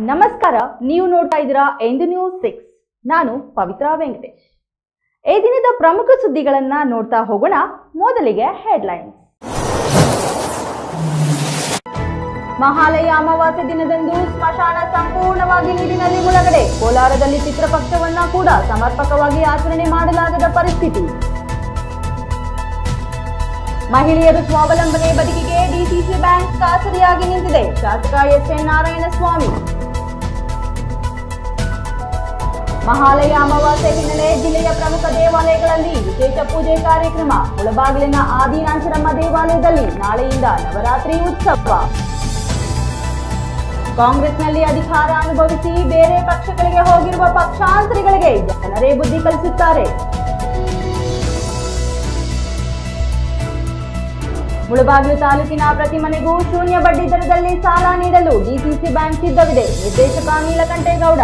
ನಮಸ್ಕಾರ ನೀವು ನೋಡ್ತಾ ಇದ್ದೀರಾ ಎಂದು ನ್ಯೂಸ್ ಸಿಕ್ಸ್ ನಾನು ಪವಿತ್ರ ವೆಂಕಟೇಶ್ ಈ ದಿನದ ಪ್ರಮುಖ ಸುದ್ದಿಗಳನ್ನ ನೋಡ್ತಾ ಹೋಗೋಣ ಮೊದಲಿಗೆ ಹೆಡ್ಲೈನ್ಸ್ ಮಹಾಲಯ ಅಮಾವಾಸ್ಯೆ ದಿನದಂದು ಸ್ಮಶಾನ ಸಂಪೂರ್ಣವಾಗಿ ನೀರಿನಲ್ಲಿ ಮುಳುಗಡೆ ಕೋಲಾರದಲ್ಲಿ ಪಿತೃಪಕ್ಷವನ್ನ ಕೂಡ ಸಮರ್ಪಕವಾಗಿ ಆಚರಣೆ ಮಾಡಲಾಗದ ಪರಿಸ್ಥಿತಿ ಮಹಿಳೆಯರು ಸ್ವಾವಲಂಬನೆ ಬದುಕಿಗೆ ಡಿಸಿಸಿ ಬ್ಯಾಂಕ್ ಖಾಸಗಿಯಾಗಿ ನಿಂತಿದೆ ಶಾಸಕ ಎಸ್ ಎನ್ ನಾರಾಯಣಸ್ವಾಮಿ ಮಹಾಲಯ ಅಮಾವಾಸ್ಯೆ ಹಿನ್ನೆಲೆ ಜಿಲ್ಲೆಯ ಪ್ರಮುಖ ದೇವಾಲಯಗಳಲ್ಲಿ ವಿಶೇಷ ಪೂಜೆ ಕಾರ್ಯಕ್ರಮ ಮುಳಬಾಗಿಲಿನ ಆದಿನಾಂಚರಮ್ಮ ದೇವಾಲಯದಲ್ಲಿ ನಾಳೆಯಿಂದ ನವರಾತ್ರಿ ಉತ್ಸವ ಕಾಂಗ್ರೆಸ್ನಲ್ಲಿ ಅಧಿಕಾರ ಅನುಭವಿಸಿ ಬೇರೆ ಪಕ್ಷಗಳಿಗೆ ಹೋಗಿರುವ ಪಕ್ಷಾಂತರಿಗಳಿಗೆ ಜನರೇ ಬುದ್ಧಿ ಕಲಿಸುತ್ತಾರೆ ಮುಳಬಾಗಿಲು ತಾಲೂಕಿನ ಪ್ರತಿ ಮನೆಗೂ ಶೂನ್ಯ ಬಡ್ಡಿ ದರದಲ್ಲಿ ಸಾಲ ನೀಡಲು ಡಿಸಿಸಿ ಬ್ಯಾಂಕ್ ಸಿದ್ಧವಿದೆ ನಿರ್ದೇಶಕ ನೀಲಕಂಠೇಗೌಡ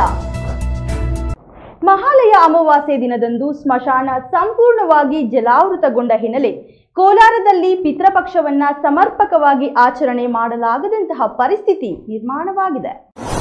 ಮಹಾಲಯ ಅಮಾವಾಸ್ಯೆ ದಿನದಂದು ಸ್ಮಶಾನ ಸಂಪೂರ್ಣವಾಗಿ ಜಲಾವೃತಗೊಂಡ ಹಿನ್ನೆಲೆ ಕೋಲಾರದಲ್ಲಿ ಪಿತೃಪಕ್ಷವನ್ನ ಸಮರ್ಪಕವಾಗಿ ಆಚರಣೆ ಮಾಡಲಾಗದಂತಹ ಪರಿಸ್ಥಿತಿ ನಿರ್ಮಾಣವಾಗಿದೆ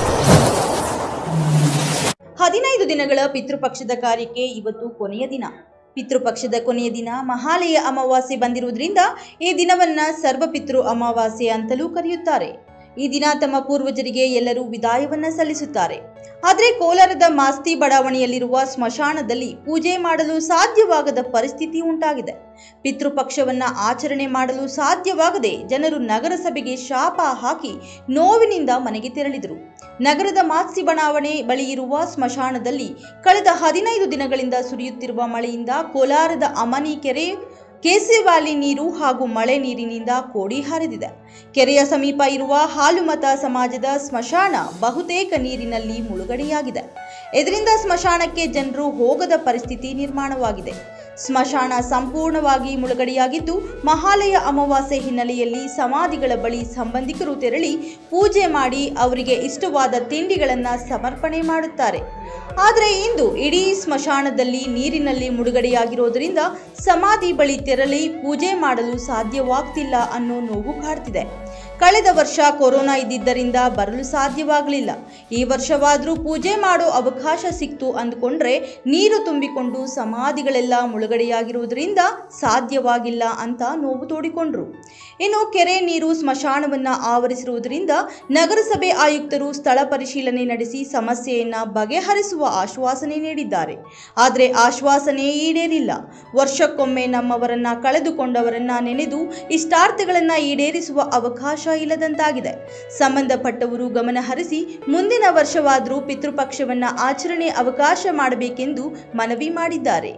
ಹದಿನೈದು ದಿನಗಳ ಪಿತೃಪಕ್ಷದ ಕಾರ್ಯಕ್ಕೆ ಇವತ್ತು ಕೊನೆಯ ದಿನ ಪಿತೃಪಕ್ಷದ ಕೊನೆಯ ದಿನ ಮಹಾಲಯ ಅಮಾವಾಸ್ಯೆ ಬಂದಿರುವುದರಿಂದ ಈ ದಿನವನ್ನ ಸರ್ವಪಿತೃ ಅಮಾವಾಸ್ಯೆ ಅಂತಲೂ ಕರೆಯುತ್ತಾರೆ ಈ ದಿನ ತಮ್ಮ ಪೂರ್ವಜರಿಗೆ ಎಲ್ಲರೂ ವಿದಾಯವನ್ನ ಸಲ್ಲಿಸುತ್ತಾರೆ ಆದರೆ ಕೋಲಾರದ ಮಾಸ್ತಿ ಬಡಾವಣೆಯಲ್ಲಿರುವ ಸ್ಮಶಾನದಲ್ಲಿ ಪೂಜೆ ಮಾಡಲು ಸಾಧ್ಯವಾಗದ ಪರಿಸ್ಥಿತಿ ಉಂಟಾಗಿದೆ ಪಿತೃಪಕ್ಷವನ್ನ ಆಚರಣೆ ಮಾಡಲು ಸಾಧ್ಯವಾಗದೆ ಜನರು ನಗರಸಭೆಗೆ ಶಾಪ ಹಾಕಿ ನೋವಿನಿಂದ ಮನೆಗೆ ತೆರಳಿದರು ನಗರದ ಮಾಸ್ತಿ ಬಡಾವಣೆ ಬಳಿ ಇರುವ ಸ್ಮಶಾನದಲ್ಲಿ ಕಳೆದ ಹದಿನೈದು ದಿನಗಳಿಂದ ಸುರಿಯುತ್ತಿರುವ ಮಳೆಯಿಂದ ಕೋಲಾರದ ಅಮನಿ ಕೆರೆ ಕೆಸಿ ವ್ಯಾಲಿ ನೀರು ಹಾಗೂ ಮಳೆ ನೀರಿನಿಂದ ಕೋಡಿ ಹರಿದಿದೆ ಕೆರೆಯ ಸಮೀಪ ಇರುವ ಹಾಲುಮತ ಸಮಾಜದ ಸ್ಮಶಾನ ಬಹುತೇಕ ನೀರಿನಲ್ಲಿ ಮುಳುಗಡೆಯಾಗಿದೆ ಇದರಿಂದ ಸ್ಮಶಾನಕ್ಕೆ ಜನರು ಹೋಗದ ಪರಿಸ್ಥಿತಿ ನಿರ್ಮಾಣವಾಗಿದೆ ಸ್ಮಶಾನ ಸಂಪೂರ್ಣವಾಗಿ ಮುಳುಗಡೆಯಾಗಿದ್ದು ಮಹಾಲಯ ಅಮಾವಾಸ್ಯೆ ಹಿನ್ನೆಲೆಯಲ್ಲಿ ಸಮಾಧಿಗಳ ಬಳಿ ಸಂಬಂಧಿಕರು ತೆರಳಿ ಪೂಜೆ ಮಾಡಿ ಅವರಿಗೆ ಇಷ್ಟವಾದ ತಿಂಡಿಗಳನ್ನು ಸಮರ್ಪಣೆ ಮಾಡುತ್ತಾರೆ ಆದರೆ ಇಂದು ಇಡೀ ಸ್ಮಶಾನದಲ್ಲಿ ನೀರಿನಲ್ಲಿ ಮುಳುಗಡೆಯಾಗಿರೋದರಿಂದ ಸಮಾಧಿ ಬಳಿ ತೆರಳಿ ಪೂಜೆ ಮಾಡಲು ಸಾಧ್ಯವಾಗ್ತಿಲ್ಲ ಅನ್ನೋ ನೋವು ಕಾಡ್ತಿದೆ ಕಳೆದ ವರ್ಷ ಕೊರೋನಾ ಇದ್ದಿದ್ದರಿಂದ ಬರಲು ಸಾಧ್ಯವಾಗಲಿಲ್ಲ ಈ ವರ್ಷವಾದರೂ ಪೂಜೆ ಮಾಡೋ ಅವಕಾಶ ಸಿಕ್ತು ಅಂದುಕೊಂಡ್ರೆ ನೀರು ತುಂಬಿಕೊಂಡು ಸಮಾಧಿಗಳೆಲ್ಲ ಮುಳುಗಡೆಯಾಗಿರುವುದರಿಂದ ಸಾಧ್ಯವಾಗಿಲ್ಲ ಅಂತ ನೋವು ತೋಡಿಕೊಂಡ್ರು ಇನ್ನು ಕೆರೆ ನೀರು ಸ್ಮಶಾನವನ್ನ ಆವರಿಸಿರುವುದರಿಂದ ನಗರಸಭೆ ಆಯುಕ್ತರು ಸ್ಥಳ ಪರಿಶೀಲನೆ ನಡೆಸಿ ಸಮಸ್ಯೆಯನ್ನ ಬಗೆಹರಿಸುವ ಆಶ್ವಾಸನೆ ನೀಡಿದ್ದಾರೆ ಆದರೆ ಆಶ್ವಾಸನೆ ಈಡೇರಿಲ್ಲ ವರ್ಷಕ್ಕೊಮ್ಮೆ ನಮ್ಮವರನ್ನ ಕಳೆದುಕೊಂಡವರನ್ನ ನೆನೆದು ಇಷ್ಟಾರ್ಥಗಳನ್ನ ಈಡೇರಿಸುವ ಅವಕಾಶ ಇಲ್ಲದಂತಾಗಿದೆ ಸಂಬಂಧಪಟ್ಟವರು ಗಮನ ಹರಿಸಿ ಮುಂದಿನ ವರ್ಷವಾದರೂ ಪಿತೃಪಕ್ಷವನ್ನ ಆಚರಣೆ ಅವಕಾಶ ಮಾಡಬೇಕೆಂದು ಮನವಿ ಮಾಡಿದ್ದಾರೆ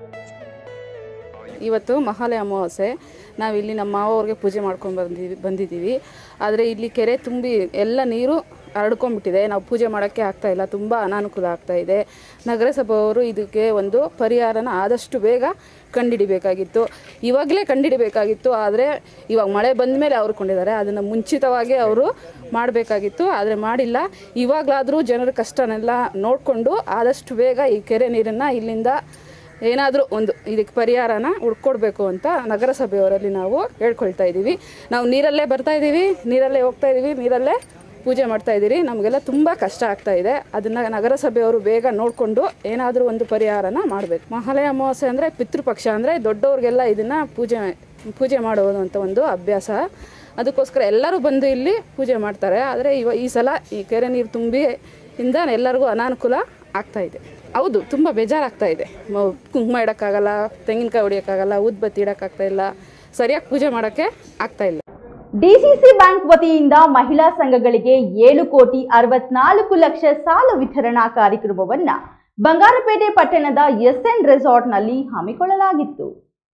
ಇವತ್ತು ಮಹಾಲಯ ಅಮಾವಾಸ್ಯೆ ನಾವು ಇಲ್ಲಿ ನಮ್ಮ ಮಾವವ್ರಿಗೆ ಪೂಜೆ ಮಾಡ್ಕೊಂಡು ಬಂದಿದ್ದೀವಿ ಬಂದಿದ್ದೀವಿ ಆದರೆ ಇಲ್ಲಿ ಕೆರೆ ತುಂಬಿ ಎಲ್ಲ ನೀರು ಹರಡ್ಕೊಂಡ್ಬಿಟ್ಟಿದೆ ನಾವು ಪೂಜೆ ಮಾಡೋಕ್ಕೆ ಆಗ್ತಾ ಇಲ್ಲ ತುಂಬ ಅನಾನುಕೂಲ ಆಗ್ತಾ ಇದೆ ನಗರಸಭೆಯವರು ಇದಕ್ಕೆ ಒಂದು ಪರಿಹಾರನ ಆದಷ್ಟು ಬೇಗ ಕಂಡುಹಿಡಿಬೇಕಾಗಿತ್ತು ಇವಾಗಲೇ ಕಂಡುಹಿಡಿಬೇಕಾಗಿತ್ತು ಆದರೆ ಇವಾಗ ಮಳೆ ಬಂದ ಮೇಲೆ ಅವ್ರು ಕೊಂಡಿದ್ದಾರೆ ಅದನ್ನು ಮುಂಚಿತವಾಗಿ ಅವರು ಮಾಡಬೇಕಾಗಿತ್ತು ಆದರೆ ಮಾಡಿಲ್ಲ ಇವಾಗಲಾದರೂ ಜನರ ಕಷ್ಟನೆಲ್ಲ ನೋಡಿಕೊಂಡು ಆದಷ್ಟು ಬೇಗ ಈ ಕೆರೆ ನೀರನ್ನು ಇಲ್ಲಿಂದ ಏನಾದರೂ ಒಂದು ಇದಕ್ಕೆ ಪರಿಹಾರನ ಹುಡ್ಕೊಡ್ಬೇಕು ಅಂತ ನಗರಸಭೆಯವರಲ್ಲಿ ನಾವು ಹೇಳ್ಕೊಳ್ತಾ ಇದ್ದೀವಿ ನಾವು ನೀರಲ್ಲೇ ಬರ್ತಾ ಇದ್ದೀವಿ ನೀರಲ್ಲೇ ಹೋಗ್ತಾ ಇದ್ದೀವಿ ನೀರಲ್ಲೇ ಪೂಜೆ ಮಾಡ್ತಾ ಇದ್ದೀರಿ ನಮಗೆಲ್ಲ ತುಂಬ ಕಷ್ಟ ಆಗ್ತಾ ಇದೆ ಅದನ್ನು ನಗರಸಭೆಯವರು ಬೇಗ ನೋಡಿಕೊಂಡು ಏನಾದರೂ ಒಂದು ಪರಿಹಾರನ ಮಾಡಬೇಕು ಮಹಾಲಯ ಅಮಾವಾಸ್ಯೆ ಅಂದರೆ ಪಿತೃಪಕ್ಷ ಅಂದರೆ ದೊಡ್ಡವ್ರಿಗೆಲ್ಲ ಇದನ್ನು ಪೂಜೆ ಪೂಜೆ ಮಾಡುವುದು ಅಂತ ಒಂದು ಅಭ್ಯಾಸ ಅದಕ್ಕೋಸ್ಕರ ಎಲ್ಲರೂ ಬಂದು ಇಲ್ಲಿ ಪೂಜೆ ಮಾಡ್ತಾರೆ ಆದರೆ ಇವ ಈ ಸಲ ಈ ಕೆರೆ ನೀರು ತುಂಬಿ ಇಂದ ಎಲ್ಲರಿಗೂ ಅನಾನುಕೂಲ ಆಗ್ತಾ ಇದೆ ಹೌದು ತುಂಬ ಬೇಜಾರಾಗ್ತಾ ಇದೆ ಮ- ಕುಂಕುಮ ಇಡೋಕ್ಕಾಗಲ್ಲ ತೆಂಗಿನಕಾಯಿ ಹೊಡಿಯೋಕ್ಕಾಗಲ್ಲ ಉದ್ಬತ್ತಿ ಇಡೋಕ್ಕಾಗ್ತಾ ಇಲ್ಲ ಸರಿಯಾಗಿ ಪೂಜೆ ಮಾಡೋಕ್ಕೆ ಆಗ್ತಾ ಇಲ್ಲ ಡಿಸಿಸಿ ಬ್ಯಾಂಕ್ ವತಿಯಿಂದ ಮಹಿಳಾ ಸಂಘಗಳಿಗೆ ಏಳು ಕೋಟಿ ಅರವತ್ನಾಲ್ಕು ಲಕ್ಷ ಸಾಲ ವಿತರಣಾ ಕಾರ್ಯಕ್ರಮವನ್ನ ಬಂಗಾರಪೇಟೆ ಪಟ್ಟಣದ ಎಸ್ಎನ್ ರೆಸಾರ್ಟ್ನಲ್ಲಿ ಹಮ್ಮಿಕೊಳ್ಳಲಾಗಿತ್ತು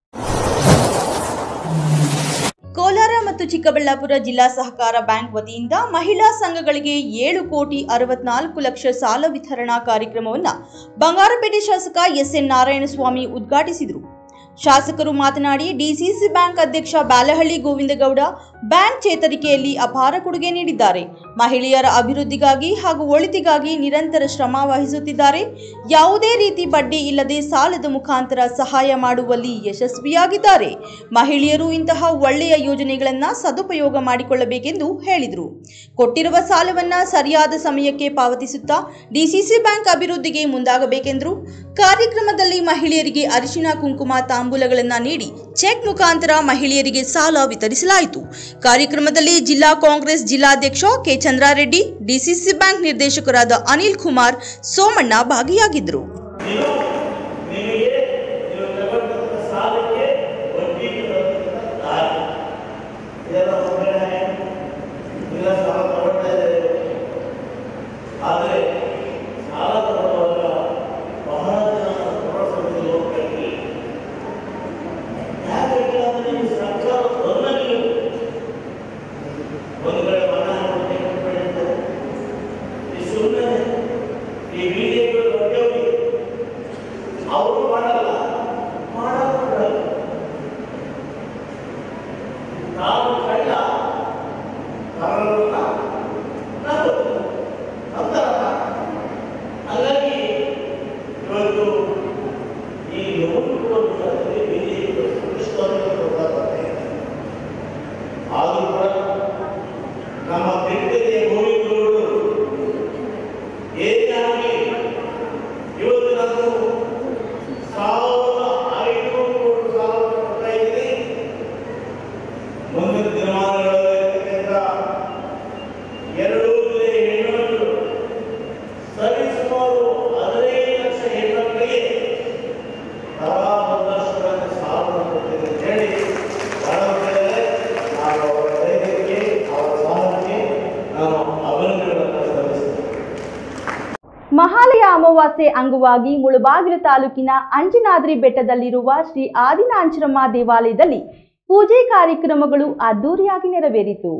ಕೋಲಾರ ಮತ್ತು ಚಿಕ್ಕಬಳ್ಳಾಪುರ ಜಿಲ್ಲಾ ಸಹಕಾರ ಬ್ಯಾಂಕ್ ವತಿಯಿಂದ ಮಹಿಳಾ ಸಂಘಗಳಿಗೆ ಏಳು ಕೋಟಿ ಅರವತ್ನಾಲ್ಕು ಲಕ್ಷ ಸಾಲ ವಿತರಣಾ ಕಾರ್ಯಕ್ರಮವನ್ನು ಬಂಗಾರಪೇಟೆ ಶಾಸಕ ಎಸ್ ಎನ್ ನಾರಾಯಣಸ್ವಾಮಿ ಉದ್ಘಾಟಿಸಿದರು ಶಾಸಕರು ಮಾತನಾಡಿ ಡಿಸಿಸಿ ಬ್ಯಾಂಕ್ ಅಧ್ಯಕ್ಷ ಬಾಲಹಳ್ಳಿ ಗೋವಿಂದಗೌಡ ಬ್ಯಾಂಕ್ ಚೇತರಿಕೆಯಲ್ಲಿ ಅಪಾರ ಕೊಡುಗೆ ನೀಡಿದ್ದಾರೆ ಮಹಿಳೆಯರ ಅಭಿವೃದ್ಧಿಗಾಗಿ ಹಾಗೂ ಒಳಿತಿಗಾಗಿ ನಿರಂತರ ಶ್ರಮ ವಹಿಸುತ್ತಿದ್ದಾರೆ ಯಾವುದೇ ರೀತಿ ಬಡ್ಡಿ ಇಲ್ಲದೆ ಸಾಲದ ಮುಖಾಂತರ ಸಹಾಯ ಮಾಡುವಲ್ಲಿ ಯಶಸ್ವಿಯಾಗಿದ್ದಾರೆ ಮಹಿಳೆಯರು ಇಂತಹ ಒಳ್ಳೆಯ ಯೋಜನೆಗಳನ್ನು ಸದುಪಯೋಗ ಮಾಡಿಕೊಳ್ಳಬೇಕೆಂದು ಹೇಳಿದರು ಕೊಟ್ಟಿರುವ ಸಾಲವನ್ನ ಸರಿಯಾದ ಸಮಯಕ್ಕೆ ಪಾವತಿಸುತ್ತಾ ಡಿಸಿಸಿ ಬ್ಯಾಂಕ್ ಅಭಿವೃದ್ಧಿಗೆ ಮುಂದಾಗಬೇಕೆಂದರು ಕಾರ್ಯಕ್ರಮದಲ್ಲಿ ಮಹಿಳೆಯರಿಗೆ ಅರಿಶಿನ ಕುಂಕುಮ ತಾಂಬೂಲಗಳನ್ನು ನೀಡಿ ಚೆಕ್ ಮುಖಾಂತರ ಮಹಿಳೆಯರಿಗೆ ಸಾಲ ವಿತರಿಸಲಾಯಿತು ಕಾರ್ಯಕ್ರಮದಲ್ಲಿ ಜಿಲ್ಲಾ ಕಾಂಗ್ರೆಸ್ ಜಿಲ್ಲಾಧ್ಯಕ್ಷ ಕೆ ಚಂದ್ರಾರೆಡ್ಡಿ ಡಿಸಿಸಿ ಬ್ಯಾಂಕ್ ನಿರ್ದೇಶಕರಾದ ಅನಿಲ್ ಕುಮಾರ್ ಸೋಮಣ್ಣ ಭಾಗಿಯಾಗಿದ್ದರು ನೀವು ನಿಮಗೆ ನೀವು ತಗೊಂಡಂತ ಸಾಲಕ್ಕೆ ಬಡ್ಡಿ ಕೊಡುವಂತ ದಾರಿ ಇದೆಲ್ಲ ಒಳ್ಳೆಯ ಇಲ್ಲ ಸಾಲ ತಗೊಳ್ತಾ ಇದ್ದಾರೆ ಆದರೆ ಸಾಲ ತಗೊಳ್ಳುವಾಗ ಬಹಳ ಜನ ತಗೊಳ್ಸೋದು ಹೋಗ್ಬೇಕು ಯಾಕೆ ಅಂದ್ರೆ ಈ ಸರ್ಕಾರ ಬಂದಲ್ಲಿ ಒಂದು ಕಡೆ ಮನ ಮಾಡಿಕೊಂಡು ಈ ಸುಮ್ಮನೆ ಈ ಬಿಜೆಪಿ ದೊಡ್ಡವರಿಗೆ ಅವರು ಮಾಡಲ್ಲ ಮಾಡಲ್ಲ ನಾವು ಕಳ್ಳ ಕಳ್ಳರನ್ನ ನಾವು ಅಂತಾರಲ್ಲ ಹಾಗಾಗಿ ಇವತ್ತು ಈ ಲೋನ್ ಕೊಡುವುದರಲ್ಲಿ ಬಿಜೆಪಿ ಸುರಕ್ಷಿತವಾಗಿ ಬರ್ತಾ ಇದೆ ಆದರೂ ಕೂಡ ನಮ್ಮ ಬೆಟ್ಟದ ಭೂಮಿಗಳು ಏನೇ ಆಗಲಿ ಇವತ್ತು ನಾನು ಸಾವಿರದ ಐನೂರು ಕೋಟಿ ಸಾಲ ಕೊಡ್ತಾ ಇದ್ದೀನಿ ಮುಂದಿನ ದಿನಮಾನಗಳಲ್ಲಿ ಇರ್ತಕ್ಕಂಥ ಎರಡು ಜೊತೆ ಹೆಣ್ಣುಮಕ್ಕಳು ಸರಿಸುಮಾರು ಹದಿನೈದು ಲಕ್ಷ ಹೆಣ್ಣುಮಕ್ಕಳಿಗೆ ತಲಾ ಒಂದು ಲಕ್ಷಗಳನ್ನು ಸಾಲವನ್ನು ಕೊಡ್ತೀನಿ ಅಂತ ಹೇಳಿ ಬಹಳ ಒಳ್ಳೆಯದೇ. ನಾನು ಅವರ ಧೈರ್ಯಕ್ಕೆ ಅವರ ಸಾಹಸಕ್ಕೆ ನಾನು ಅಭಿನಂದನೆಗಳನ್ನು ಸಲ್ಲಿಸ್ತೇನೆ ಮಹಾಲಯ ಅಮಾವಾಸ್ಯೆ ಅಂಗವಾಗಿ ಮುಳುಬಾಗಿಲು ತಾಲೂಕಿನ ಅಂಜನಾದ್ರಿ ಬೆಟ್ಟದಲ್ಲಿರುವ ಶ್ರೀ ಆದಿನಾಂಚರಮ್ಮ ದೇವಾಲಯದಲ್ಲಿ ಪೂಜೆ ಕಾರ್ಯಕ್ರಮಗಳು ಅದ್ದೂರಿಯಾಗಿ ನೆರವೇರಿತು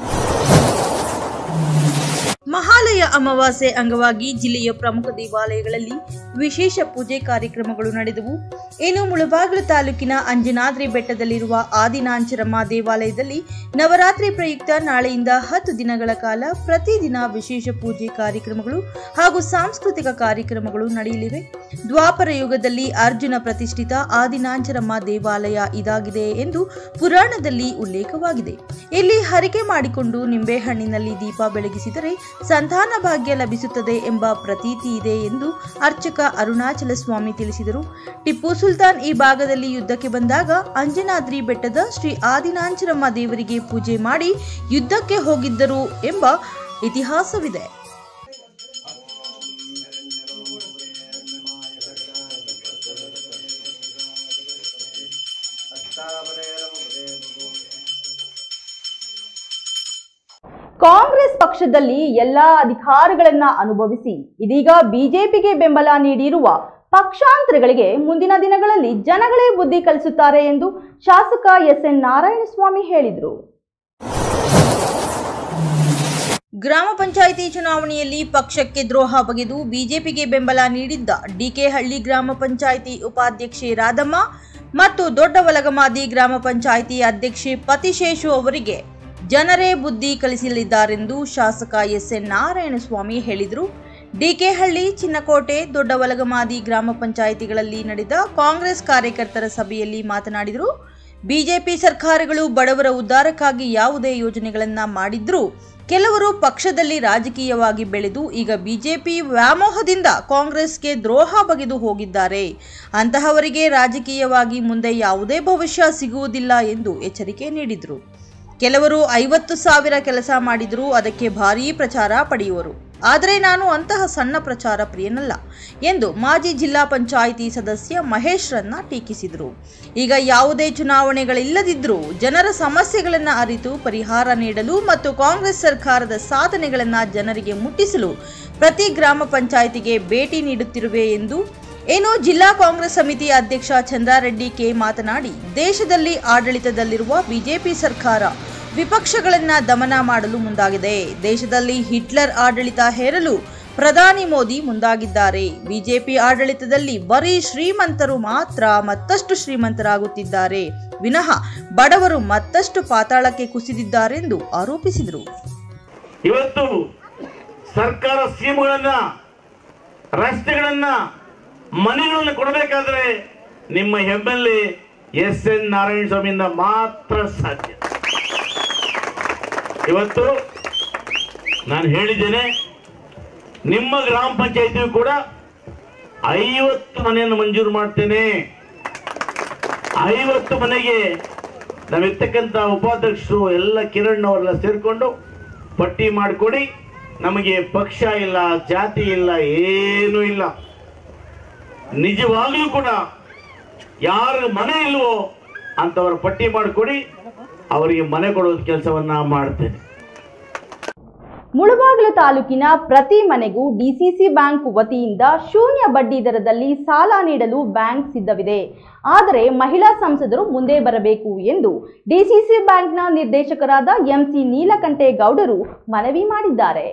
ಮಹಾಲಯ ಅಮಾವಾಸ್ಯೆ ಅಂಗವಾಗಿ ಜಿಲ್ಲೆಯ ಪ್ರಮುಖ ದೇವಾಲಯಗಳಲ್ಲಿ ವಿಶೇಷ ಪೂಜೆ ಕಾರ್ಯಕ್ರಮಗಳು ನಡೆದವು ಇನ್ನು ಮುಳಬಾಗಿಲು ತಾಲೂಕಿನ ಅಂಜನಾದ್ರಿ ಬೆಟ್ಟದಲ್ಲಿರುವ ಆದಿನಾಂಚರಮ್ಮ ದೇವಾಲಯದಲ್ಲಿ ನವರಾತ್ರಿ ಪ್ರಯುಕ್ತ ನಾಳೆಯಿಂದ ಹತ್ತು ದಿನಗಳ ಕಾಲ ಪ್ರತಿದಿನ ವಿಶೇಷ ಪೂಜೆ ಕಾರ್ಯಕ್ರಮಗಳು ಹಾಗೂ ಸಾಂಸ್ಕೃತಿಕ ಕಾರ್ಯಕ್ರಮಗಳು ನಡೆಯಲಿವೆ ದ್ವಾಪರ ಯುಗದಲ್ಲಿ ಅರ್ಜುನ ಪ್ರತಿಷ್ಠಿತ ಆದಿನಾಂಚರಮ್ಮ ದೇವಾಲಯ ಇದಾಗಿದೆ ಎಂದು ಪುರಾಣದಲ್ಲಿ ಉಲ್ಲೇಖವಾಗಿದೆ ಇಲ್ಲಿ ಹರಿಕೆ ಮಾಡಿಕೊಂಡು ನಿಂಬೆಹಣ್ಣಿನಲ್ಲಿ ದೀಪ ಬೆಳಗಿಸಿದರೆ ಸಂತಾನ ಭಾಗ್ಯ ಲಭಿಸುತ್ತದೆ ಎಂಬ ಪ್ರತೀತಿ ಇದೆ ಎಂದು ಅರ್ಚಕ ಅರುಣಾಚಲ ಸ್ವಾಮಿ ತಿಳಿಸಿದರು ಟಿಪ್ಪು ಸುಲ್ತಾನ್ ಈ ಭಾಗದಲ್ಲಿ ಯುದ್ಧಕ್ಕೆ ಬಂದಾಗ ಅಂಜನಾದ್ರಿ ಬೆಟ್ಟದ ಶ್ರೀ ಆದಿನಾಂಚರಮ್ಮ ದೇವರಿಗೆ ಪೂಜೆ ಮಾಡಿ ಯುದ್ಧಕ್ಕೆ ಹೋಗಿದ್ದರು ಎಂಬ ಇತಿಹಾಸವಿದೆ ಕಾಂಗ್ರೆಸ್ ಪಕ್ಷದಲ್ಲಿ ಎಲ್ಲಾ ಅಧಿಕಾರಗಳನ್ನ ಅನುಭವಿಸಿ ಇದೀಗ ಬಿಜೆಪಿಗೆ ಬೆಂಬಲ ನೀಡಿರುವ ಪಕ್ಷಾಂತರಗಳಿಗೆ ಮುಂದಿನ ದಿನಗಳಲ್ಲಿ ಜನಗಳೇ ಬುದ್ಧಿ ಕಲಿಸುತ್ತಾರೆ ಎಂದು ಶಾಸಕ ಎಸ್ ಎನ್ ನಾರಾಯಣಸ್ವಾಮಿ ಹೇಳಿದರು ಗ್ರಾಮ ಪಂಚಾಯಿತಿ ಚುನಾವಣೆಯಲ್ಲಿ ಪಕ್ಷಕ್ಕೆ ದ್ರೋಹ ಬಗೆದು ಬಿಜೆಪಿಗೆ ಬೆಂಬಲ ನೀಡಿದ್ದ ಡಿಕೆಹಳ್ಳಿ ಗ್ರಾಮ ಪಂಚಾಯಿತಿ ಉಪಾಧ್ಯಕ್ಷೆ ರಾಧಮ್ಮ ಮತ್ತು ದೊಡ್ಡವಲಗಮಾದಿ ಗ್ರಾಮ ಪಂಚಾಯಿತಿ ಅಧ್ಯಕ್ಷೆ ಪತಿಶೇಷು ಅವರಿಗೆ ಜನರೇ ಬುದ್ಧಿ ಕಲಿಸಲಿದ್ದಾರೆಂದು ಶಾಸಕ ಎಸ್ ಎನ್ ನಾರಾಯಣಸ್ವಾಮಿ ಹೇಳಿದರು ಡಿಕೆಹಳ್ಳಿ ಚಿನ್ನಕೋಟೆ ದೊಡ್ಡವಲಗಮಾದಿ ಗ್ರಾಮ ಪಂಚಾಯಿತಿಗಳಲ್ಲಿ ನಡೆದ ಕಾಂಗ್ರೆಸ್ ಕಾರ್ಯಕರ್ತರ ಸಭೆಯಲ್ಲಿ ಮಾತನಾಡಿದರು ಬಿಜೆಪಿ ಸರ್ಕಾರಗಳು ಬಡವರ ಉದ್ಧಾರಕ್ಕಾಗಿ ಯಾವುದೇ ಯೋಜನೆಗಳನ್ನ ಮಾಡಿದ್ರೂ ಕೆಲವರು ಪಕ್ಷದಲ್ಲಿ ರಾಜಕೀಯವಾಗಿ ಬೆಳೆದು ಈಗ ಬಿಜೆಪಿ ವ್ಯಾಮೋಹದಿಂದ ಕಾಂಗ್ರೆಸ್ಗೆ ದ್ರೋಹ ಬಗೆದು ಹೋಗಿದ್ದಾರೆ ಅಂತಹವರಿಗೆ ರಾಜಕೀಯವಾಗಿ ಮುಂದೆ ಯಾವುದೇ ಭವಿಷ್ಯ ಸಿಗುವುದಿಲ್ಲ ಎಂದು ಎಚ್ಚರಿಕೆ ನೀಡಿದರು ಕೆಲವರು ಐವತ್ತು ಸಾವಿರ ಕೆಲಸ ಮಾಡಿದರೂ ಅದಕ್ಕೆ ಭಾರೀ ಪ್ರಚಾರ ಪಡೆಯುವರು ಆದರೆ ನಾನು ಅಂತಹ ಸಣ್ಣ ಪ್ರಚಾರ ಪ್ರಿಯನಲ್ಲ ಎಂದು ಮಾಜಿ ಜಿಲ್ಲಾ ಪಂಚಾಯಿತಿ ಸದಸ್ಯ ಮಹೇಶ್ರನ್ನ ಟೀಕಿಸಿದರು ಈಗ ಯಾವುದೇ ಚುನಾವಣೆಗಳಿಲ್ಲದಿದ್ದರೂ ಜನರ ಸಮಸ್ಯೆಗಳನ್ನು ಅರಿತು ಪರಿಹಾರ ನೀಡಲು ಮತ್ತು ಕಾಂಗ್ರೆಸ್ ಸರ್ಕಾರದ ಸಾಧನೆಗಳನ್ನು ಜನರಿಗೆ ಮುಟ್ಟಿಸಲು ಪ್ರತಿ ಗ್ರಾಮ ಪಂಚಾಯಿತಿಗೆ ಭೇಟಿ ನೀಡುತ್ತಿರುವೆ ಎಂದು ಏನು ಜಿಲ್ಲಾ ಕಾಂಗ್ರೆಸ್ ಸಮಿತಿ ಅಧ್ಯಕ್ಷ ಚಂದ್ರಾರೆಡ್ಡಿ ಕೆ ಮಾತನಾಡಿ ದೇಶದಲ್ಲಿ ಆಡಳಿತದಲ್ಲಿರುವ ಬಿಜೆಪಿ ಸರ್ಕಾರ ವಿಪಕ್ಷಗಳನ್ನ ದಮನ ಮಾಡಲು ಮುಂದಾಗಿದೆ ದೇಶದಲ್ಲಿ ಹಿಟ್ಲರ್ ಆಡಳಿತ ಹೇರಲು ಪ್ರಧಾನಿ ಮೋದಿ ಮುಂದಾಗಿದ್ದಾರೆ ಬಿಜೆಪಿ ಆಡಳಿತದಲ್ಲಿ ಬರೀ ಶ್ರೀಮಂತರು ಮಾತ್ರ ಮತ್ತಷ್ಟು ಶ್ರೀಮಂತರಾಗುತ್ತಿದ್ದಾರೆ ವಿನಃ ಬಡವರು ಮತ್ತಷ್ಟು ಪಾತಾಳಕ್ಕೆ ಕುಸಿದಿದ್ದಾರೆಂದು ಆರೋಪಿಸಿದರು ಇವತ್ತು ಸರ್ಕಾರ ಸ್ಕೀಮ್ಗಳನ್ನ ರಸ್ತೆಗಳನ್ನ ಮನೆಗಳನ್ನ ಕೊಡಬೇಕಾದ್ರೆ ನಿಮ್ಮ M L A S N ನಾರಾಯಣ ಸ್ವಾಮಿಯಿಂದ ಮಾತ್ರ ಸಾಧ್ಯ ಇವತ್ತು ನಾನು ಹೇಳಿದ್ದೇನೆ ನಿಮ್ಮ ಗ್ರಾಮ ಪಂಚಾಯತಿಯು ಕೂಡ ಐವತ್ತು ಮನೆಯನ್ನು ಮಂಜೂರು ಮಾಡ್ತೇನೆ ಐವತ್ತು ಮನೆಗೆ ನಾವಿರ್ತಕ್ಕಂಥ ಉಪಾಧ್ಯಕ್ಷರು ಎಲ್ಲ ಕಿರಣ್ ಅವರೆಲ್ಲ ಸೇರಿಕೊಂಡು ಪಟ್ಟಿ ಮಾಡಿಕೊಡಿ ನಮಗೆ ಪಕ್ಷ ಇಲ್ಲ ಜಾತಿ ಇಲ್ಲ ಏನೂ ಇಲ್ಲ ನಿಜವಾಗ್ಲೂ ಕೂಡ ಯಾರ ಮನೆ ಇಲ್ವೋ ಅಂತವರ ಪಟ್ಟಿ ಮಾಡಿಕೊಡಿ ಅವರಿಗೆ ಮನೆ ಕೊಡೋದು ಕೆಲಸವನ್ನ ಮಾಡ್ತೇನೆ ಮುಳಬಾಗಿಲು ತಾಲೂಕಿನ ಪ್ರತಿ ಮನೆಗೂ ಡಿಸಿಸಿ ಬ್ಯಾಂಕ್ ವತಿಯಿಂದ ಶೂನ್ಯ ಬಡ್ಡಿ ದರದಲ್ಲಿ ಸಾಲ ನೀಡಲು ಬ್ಯಾಂಕ್ ಸಿದ್ಧವಿದೆ ಆದರೆ ಮಹಿಳಾ ಸಂಸದರು ಮುಂದೆ ಬರಬೇಕು ಎಂದು ಡಿಸಿಸಿ ಬ್ಯಾಂಕ್ನ ನಿರ್ದೇಶಕರಾದ ಎಂಸಿ ನೀಲಕಂಠೇಗೌಡರು ಮನವಿ ಮಾಡಿದ್ದಾರೆ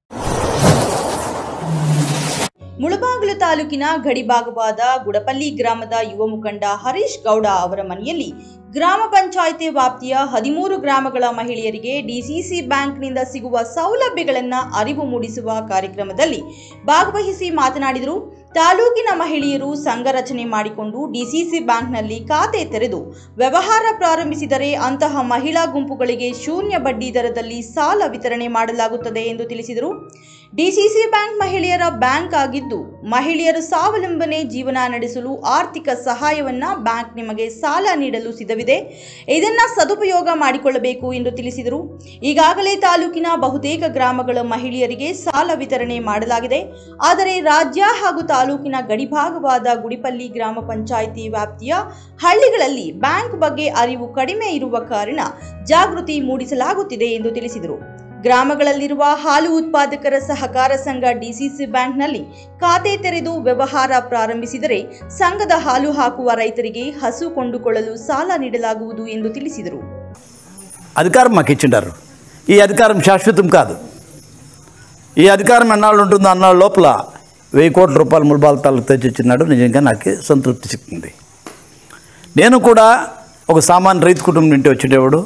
ಮುಳಬಾಗಿಲು ತಾಲೂಕಿನ ಗಡಿಭಾಗವಾದ ಗುಡಪಲ್ಲಿ ಗ್ರಾಮದ ಯುವ ಮುಖಂಡ ಹರೀಶ್ ಗೌಡ ಅವರ ಮನೆಯಲ್ಲಿ ಗ್ರಾಮ ಪಂಚಾಯಿತಿ ವ್ಯಾಪ್ತಿಯ ಹದಿಮೂರು ಗ್ರಾಮಗಳ ಮಹಿಳೆಯರಿಗೆ ಡಿಸಿಸಿ ಬ್ಯಾಂಕ್ನಿಂದ ಸಿಗುವ ಸೌಲಭ್ಯಗಳನ್ನು ಅರಿವು ಮೂಡಿಸುವ ಕಾರ್ಯಕ್ರಮದಲ್ಲಿ ಭಾಗವಹಿಸಿ ಮಾತನಾಡಿದರು ತಾಲೂಕಿನ ಮಹಿಳೆಯರು ಸಂಘ ರಚನೆ ಮಾಡಿಕೊಂಡು ಡಿಸಿಸಿ ಬ್ಯಾಂಕ್ನಲ್ಲಿ ಖಾತೆ ತೆರೆದು ವ್ಯವಹಾರ ಪ್ರಾರಂಭಿಸಿದರೆ ಅಂತಹ ಮಹಿಳಾ ಗುಂಪುಗಳಿಗೆ ಶೂನ್ಯ ಬಡ್ಡಿ ದರದಲ್ಲಿ ಸಾಲ ವಿತರಣೆ ಮಾಡಲಾಗುತ್ತದೆ ಎಂದು ತಿಳಿಸಿದರು ಡಿಸಿಸಿ ಬ್ಯಾಂಕ್ ಮಹಿಳೆಯರ ಬ್ಯಾಂಕ್ ಆಗಿದ್ದು ಮಹಿಳೆಯರು ಸ್ವಾವಲಂಬನೆ ಜೀವನ ನಡೆಸಲು ಆರ್ಥಿಕ ಸಹಾಯವನ್ನ ಬ್ಯಾಂಕ್ ನಿಮಗೆ ಸಾಲ ನೀಡಲು ಸಿದ್ಧವಿದೆ ಇದನ್ನ ಸದುಪಯೋಗ ಮಾಡಿಕೊಳ್ಳಬೇಕು ಎಂದು ತಿಳಿಸಿದರು ಈಗಾಗಲೇ ತಾಲೂಕಿನ ಬಹುತೇಕ ಗ್ರಾಮಗಳ ಮಹಿಳೆಯರಿಗೆ ಸಾಲ ವಿತರಣೆ ಮಾಡಲಾಗಿದೆ ಆದರೆ ರಾಜ್ಯ ಹಾಗೂ ತಾಲೂಕಿನ ಗಡಿಭಾಗವಾದ ಗುಡಿಪಲ್ಲಿ ಗ್ರಾಮ ಪಂಚಾಯಿತಿ ವ್ಯಾಪ್ತಿಯ ಹಳ್ಳಿಗಳಲ್ಲಿ ಬ್ಯಾಂಕ್ ಬಗ್ಗೆ ಅರಿವು ಕಡಿಮೆ ಇರುವ ಕಾರಣ ಜಾಗೃತಿ ಮೂಡಿಸಲಾಗುತ್ತಿದೆ ಎಂದು ತಿಳಿಸಿದರು ಗ್ರಾಮಗಳಲ್ಲಿರುವ ಹಾಲು ಉತ್ಪಾದಕರ ಸಹಕಾರ ಸಂಘ ಡಿಸಿಸಿ ಬ್ಯಾಂಕ್ನಲ್ಲಿ ಖಾತೆ ತೆರೆದು ವ್ಯವಹಾರ ಪ್ರಾರಂಭಿಸಿದರೆ ಸಂಘದ ಹಾಲು ಹಾಕುವ రೈತರಿಗೆ హసు ಕೊಂಡುಕೊಳ್ಳಲು సాಲ నీడలాగుವುದು ಎಂದು ತಿಳಿಸಿದರು అధికారం మాకు ఇచ్చిండారు ఈ అధికారం శాశ్వతం కాదు ఈ అధికారం ఎన్నాళ్ళు ఉంటుందో అన్నాళ్ళ లోపల వెయ్యి కోట్ల రూపాయలు ముల్బాల్ తాలూకు తెచ్చిచ్చినాడు నిజంగా నాకు సంతృప్తి చెప్తుంది నేను కూడా ఒక సామాన్య రైతు కుటుంబం నుండి వచ్చేటప్పుడు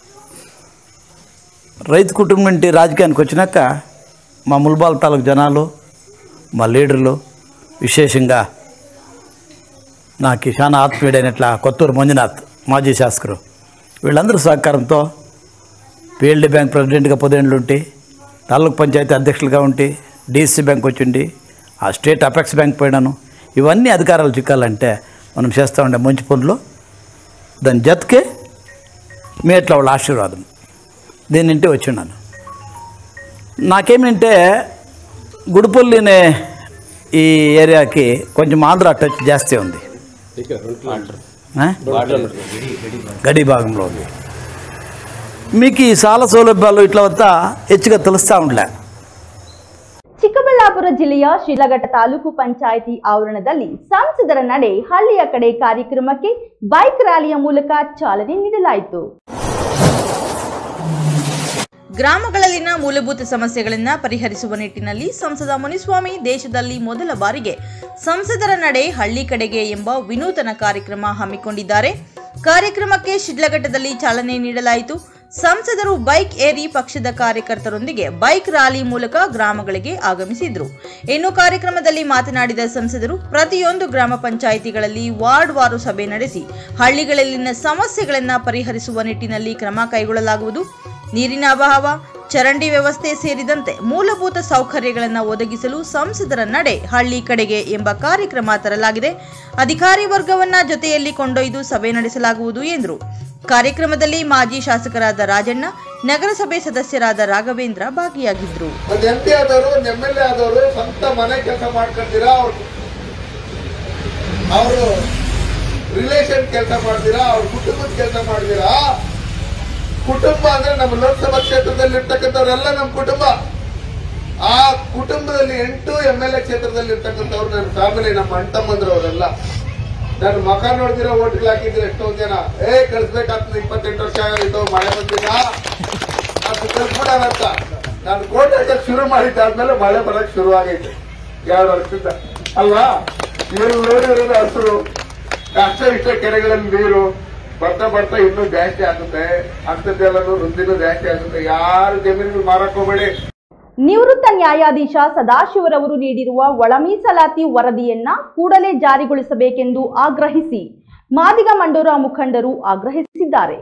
రైతు కుటుంబం నుండి రాజకీయానికి వచ్చినాక మా ముల్బాల్ తాలూకు జనాలు మా లీడర్లు విశేషంగా నాకు చాలా ఆత్మీయుడైనట్ల కొత్తూరు మంజునాథ్ మాజీ శాసకుడు వీళ్ళందరూ సహకారంతో పిఎల్డి బ్యాంక్ ప్రెసిడెంట్గా పదేళ్ళు ఉంటే తాలూకు పంచాయతీ అధ్యక్షులుగా ఉంటే డిఎస్సి బ్యాంక్ వచ్చిండి ఆ స్టేట్ అపెక్స్ బ్యాంక్ పోయినాను ఇవన్నీ అధికారాలు చిక్కాలంటే మనం చేస్తూ ఉండే మంచి పనులు దాని జతకే మీ ఎట్లా వాళ్ళ ఆశీర్వాదం దీని ఇంటి వచ్చిన్నాను నాకేమంటే గుడిపల్లి అనే ఈ ఏరియాకి కొంచెం ఆంధ్ర టచ్ జాస్తి ఉంది ఆ? గడి భాగంలో ఉంది మీకు ఈ సాల సౌలభ్యాలు ఇట్లా వద్ద హెచ్చుగా తెలుస్తూ ఉండలే ಚಿಕ್ಕಬಳ್ಳಾಪುರ ಜಿಲ್ಲೆಯ ಶಿಲಘಟ್ಟ ತಾಲೂಕು ಪಂಚಾಯಿತಿ ಆವರಣದಲ್ಲಿ ಸಂಸದರ ನಡೆ ಹಳ್ಳಿಯ ಕಡೆ ಕಾರ್ಯಕ್ರಮಕ್ಕೆ ಬೈಕ್ ರ್ಯಾಲಿಯ ಮೂಲಕ ಚಾಲನೆ ನೀಡಲಾಯಿತು ಗ್ರಾಮಗಳಲ್ಲಿನ ಮೂಲಭೂತ ಸಮಸ್ಯೆಗಳನ್ನ ಪರಿಹರಿಸುವ ನಿಟ್ಟಿನಲ್ಲಿ ಸಂಸದ ಮುನಿಸ್ವಾಮಿ ದೇಶದಲ್ಲಿ ಮೊದಲ ಬಾರಿಗೆ ಸಂಸದರ ನಡೆ ಹಳ್ಳಿ ಕಡೆಗೆ ಎಂಬ ವಿನೂತನ ಕಾರ್ಯಕ್ರಮ ಹಮ್ಮಿಕೊಂಡಿದ್ದಾರೆ ಕಾರ್ಯಕ್ರಮಕ್ಕೆ ಶಿಡ್ಲಘಟ್ಟದಲ್ಲಿ ಚಾಲನೆ ನೀಡಲಾಯಿತು ಸಂಸದರು ಬೈಕ್ ಏರಿ ಪಕ್ಷದ ಕಾರ್ಯಕರ್ತರೊಂದಿಗೆ ಬೈಕ್ ರ್ಯಾಲಿ ಮೂಲಕ ಗ್ರಾಮಗಳಿಗೆ ಆಗಮಿಸಿದ್ರು ಇನ್ನು ಕಾರ್ಯಕ್ರಮದಲ್ಲಿ ಮಾತನಾಡಿದ ಸಂಸದರು ಪ್ರತಿಯೊಂದು ಗ್ರಾಮ ಪಂಚಾಯಿತಿಗಳಲ್ಲಿ ವಾರ್ಡ್ ವಾರು ಸಭೆ ನಡೆಸಿ ಹಳ್ಳಿಗಳಲ್ಲಿನ ಸಮಸ್ಯೆಗಳನ್ನು ಪರಿಹರಿಸುವ ನಿಟ್ಟಿನಲ್ಲಿ ಕ್ರಮ ಕೈಗೊಳ್ಳಲಾಗುವುದು ನೀರಿನ ಅಭಾವ ಚರಂಡಿ ವ್ಯವಸ್ಥೆ ಸೇರಿದಂತೆ ಮೂಲಭೂತ ಸೌಕರ್ಯಗಳನ್ನು ಒದಗಿಸಲು ಸಂಸದರ ನಡೆ ಹಳ್ಳಿ ಕಡೆಗೆ ಎಂಬ ಕಾರ್ಯಕ್ರಮ ತರಲಾಗಿದೆ ಅಧಿಕಾರಿ ವರ್ಗವನ್ನ ಜೊತೆಯಲ್ಲಿ ಕೊಂಡೊಯ್ದು ಸಭೆ ನಡೆಸಲಾಗುವುದು ಎಂದರು ಕಾರ್ಯಕ್ರಮದಲ್ಲಿ ಮಾಜಿ ಶಾಸಕರಾದ ರಾಜಣ್ಣ ನಗರಸಭೆ ಸದಸ್ಯರಾದ ರಾಘವೇಂದ್ರ ಭಾಗಿಯಾಗಿದ್ದರು ಒಂದು ಎಂ ಪಿ ಆದವರು ಒಂದು ಎಂ ಎಲ್ ಎ ಆದವರು ಸ್ವಂತ ಮನೆ ಕೆಲಸ ಮಾಡ್ಕೊಳ್ತೀರಾ ಅವ್ರ ಅವರು ರಿಲೇಷನ್ ಕೆಲಸ ಮಾಡ್ತೀರಾ ಅವ್ರ ಕುಟುಂಬದ ಕೆಲಸ ಮಾಡ್ತೀರಾ ಕುಟುಂಬ ಅಂದ್ರೆ ನಮ್ಮ ಲೋಕಸಭಾ ಕ್ಷೇತ್ರದಲ್ಲಿ ಇರ್ತಕ್ಕಂಥವ್ರೆಲ್ಲ ನಮ್ಮ ಕುಟುಂಬ ಆ ಕುಟುಂಬದಲ್ಲಿ ಎಂಟು ಎಂ ಎಲ್ ಎ ಕ್ಷೇತ್ರದಲ್ಲಿ ಇರ್ತಕ್ಕಂಥವ್ರು ನನ್ನ ಫ್ಯಾಮಿಲಿ ನಮ್ಮ ಅಣ್ತಮ್ಮಂದ್ರು ಅವರೆಲ್ಲ ನನ್ನ ಮಕ ನೋಡ್ದಿರೋ ಓಟ್ಗಳು ಹಾಕಿದ್ರೆ ಎಷ್ಟೊಂದು ಜನ ಏ ಕಳಿಸ್ಬೇಕಾಗ್ತದೆ ಇಪ್ಪತ್ತೆಂಟು ವರ್ಷ ಆಗೋದು ಮಳೆ ಬಂದಿಲ್ಲ ಅದು ಕಳ್ಸ್ಬಿಡೋಣ ಅಂತ ನಾನು ಕೋಟೆ ಹಾಕಕ್ ಶುರು ಮಾಡಿದ್ದಾದ್ಮೇಲೆ ಮಳೆ ಬರಕ್ ಶುರು ಆಗೈತೆ ಎರಡು ವರ್ಷದಿಂದ ಅಲ್ವಾ ನೀವು ನೋಡಿರೋದು ಹಸಿರು ಕಷ್ಟ ಇಷ್ಟ ಕೆರೆಗಳಲ್ಲಿ ನೀರು ಬರ್ತಾ ಬರ್ತಾ ಇನ್ನೂ ಜಾಸ್ತಿ ಆಗುತ್ತೆ ಅಂಥದ್ದೆಲ್ಲನೂ ವೃದ್ಧಿನೂ ಜಾಸ್ತಿ ಆಗುತ್ತೆ ಯಾರು ಜಮೀನುಗಳು ಮಾರಕ್ ಹೋಗ್ಬೇಡಿ ನಿವೃತ್ತ ನ್ಯಾಯಾಧೀಶ ಸದಾಶಿವರವರು ನೀಡಿರುವ ಒಳ ಮೀಸಲಾತಿ ವರದಿಯನ್ನ ಕೂಡಲೇ ಜಾರಿಗೊಳಿಸಬೇಕೆಂದು ಆಗ್ರಹಿಸಿ ಮಾದಿಗ ಮಂಡೋರ ಮುಖಂಡರು ಆಗ್ರಹಿಸಿದ್ದಾರೆ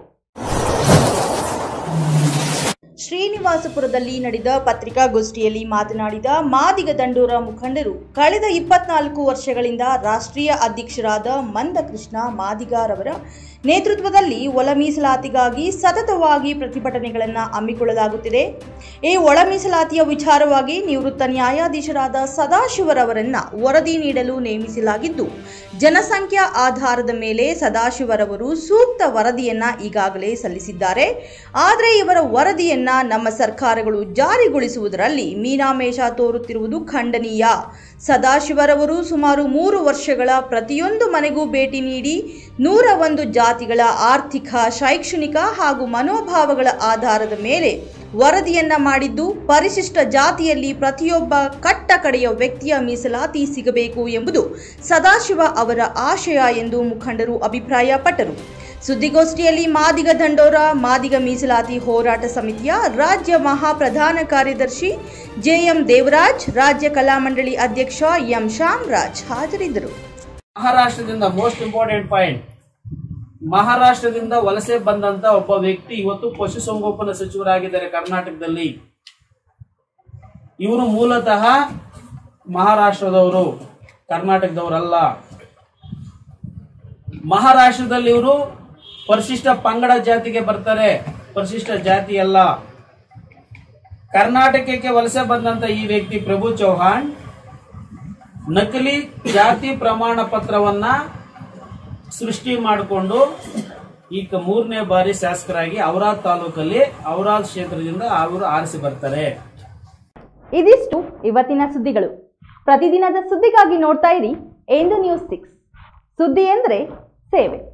ಶ್ರೀನಿವಾಸಪುರದಲ್ಲಿ ನಡೆದ ಪತ್ರಿಕಾಗೋಷ್ಠಿಯಲ್ಲಿ ಮಾತನಾಡಿದ ಮಾದಿಗ ದಂಡೋರ ಮುಖಂಡರು ಕಳೆದ ಇಪ್ಪತ್ನಾಲ್ಕು ವರ್ಷಗಳಿಂದ ರಾಷ್ಟ್ರೀಯ ಅಧ್ಯಕ್ಷರಾದ ಮಂದಕೃಷ್ಣ ಮಾದಿಗಾರವರ ನೇತೃತ್ವದಲ್ಲಿ ಒಳ ಮೀಸಲಾತಿಗಾಗಿ ಸತತವಾಗಿ ಪ್ರತಿಭಟನೆಗಳನ್ನು ಹಮ್ಮಿಕೊಳ್ಳಲಾಗುತ್ತಿದೆ ಈ ಒಳ ಮೀಸಲಾತಿಯ ವಿಚಾರವಾಗಿ ನಿವೃತ್ತ ನ್ಯಾಯಾಧೀಶರಾದ ಸದಾಶಿವರವರನ್ನ ವರದಿ ನೀಡಲು ನೇಮಿಸಲಾಗಿದ್ದು ಜನಸಂಖ್ಯಾ ಆಧಾರದ ಮೇಲೆ ಸದಾಶಿವರವರು ಸೂಕ್ತ ವರದಿಯನ್ನ ಈಗಾಗಲೇ ಸಲ್ಲಿಸಿದ್ದಾರೆ ಆದರೆ ಇವರ ವರದಿಯನ್ನ ನಮ್ಮ ಸರ್ಕಾರಗಳು ಜಾರಿಗೊಳಿಸುವುದರಲ್ಲಿ ಮೀನಾಮೇಷ ತೋರುತ್ತಿರುವುದು ಖಂಡನೀಯ ಸದಾಶಿವರವರು ಸುಮಾರು ಮೂರು ವರ್ಷಗಳ ಪ್ರತಿಯೊಂದು ಮನೆಗೂ ಭೇಟಿ ನೀಡಿ ನೂರ ಒಂದು ಜಾತಿಗಳ ಆರ್ಥಿಕ ಶೈಕ್ಷಣಿಕ ಹಾಗೂ ಮನೋಭಾವಗಳ ಆಧಾರದ ಮೇಲೆ ವರದಿಯನ್ನ ಮಾಡಿದ್ದು ಪರಿಶಿಷ್ಟ ಜಾತಿಯಲ್ಲಿ ಪ್ರತಿಯೊಬ್ಬ ಕಟ್ಟ ಕಡೆಯ ವ್ಯಕ್ತಿಯ ಮೀಸಲಾತಿ ಸಿಗಬೇಕು ಎಂಬುದು ಸದಾಶಿವ ಅವರ ಆಶಯ ಎಂದು ಮುಖಂಡರು ಅಭಿಪ್ರಾಯಪಟ್ಟರು ಸುದ್ದಿಗೋಷ್ಠಿಯಲ್ಲಿ ಮಾದಿಗ ದಂಡೋರ ಮಾದಿಗ ಮೀಸಲಾತಿ ಹೋರಾಟ ಸಮಿತಿಯ ರಾಜ್ಯ ಮಹಾಪ್ರಧಾನ ಕಾರ್ಯದರ್ಶಿ ಜೆಎಂ ದೇವರಾಜ್ ರಾಜ್ಯ ಕಲಾಮಂಡಳಿ ಅಧ್ಯಕ್ಷ ಎಂ ಶ್ಯಾಮರಾಜ್ ಹಾಜರಿದ್ದರು ಮಹಾರಾಷ್ಟ್ರದಿಂದ ಮೋಸ್ಟ್ ಇಂಪಾರ್ಟೆಂಟ್ ಪಾಯಿಂಟ್ ಮಹಾರಾಷ್ಟ್ರದಿಂದ ವಲಸೆ ಬಂದಂತ ಒಬ್ಬ ವ್ಯಕ್ತಿ ಇವತ್ತು ಪಶುಸಂಗೋಪನಾ ಸಚಿವರಾಗಿದ್ದಾರೆ ಕರ್ನಾಟಕದಲ್ಲಿ ಇವರು ಮೂಲತಃ ಮಹಾರಾಷ್ಟ್ರದವರು ಕರ್ನಾಟಕದವರಲ್ಲ ಮಹಾರಾಷ್ಟ್ರದಲ್ಲಿ ಇವರು ಪರಿಶಿಷ್ಟ ಪಂಗಡ ಜಾತಿಗೆ ಬರ್ತಾರೆ ಪರಿಶಿಷ್ಟ ಜಾತಿ ಅಲ್ಲ ಕರ್ನಾಟಕಕ್ಕೆ ವಲಸೆ ಬಂದಂತ ಈ ವ್ಯಕ್ತಿ ಪ್ರಭು ಚೌಹಾಣ್ ನಕಲಿ ಜಾತಿ ಪ್ರಮಾಣ ಪತ್ರವನ್ನ ಸೃಷ್ಟಿ ಮಾಡಿಕೊಂಡು ಈಗ ಮೂರನೇ ಬಾರಿ ಶಾಸಕರಾಗಿ ಔರಾದ್ ತಾಲೂಕಲ್ಲಿ ಔರಾದ್ ಕ್ಷೇತ್ರದಿಂದ ಅವರು ಆರಿಸಿ ಬರ್ತಾರೆ ಇದಿಷ್ಟು ಇವತ್ತಿನ ಸುದ್ದಿಗಳು ಪ್ರತಿದಿನದ ಸುದ್ದಿಗಾಗಿ ನೋಡ್ತಾ ಇರಿ ಎಂದು ನ್ಯೂಸ್ ಸಿಕ್ಸ್ ಸುದ್ದಿ ಎಂದರೆ ಸೇವೆ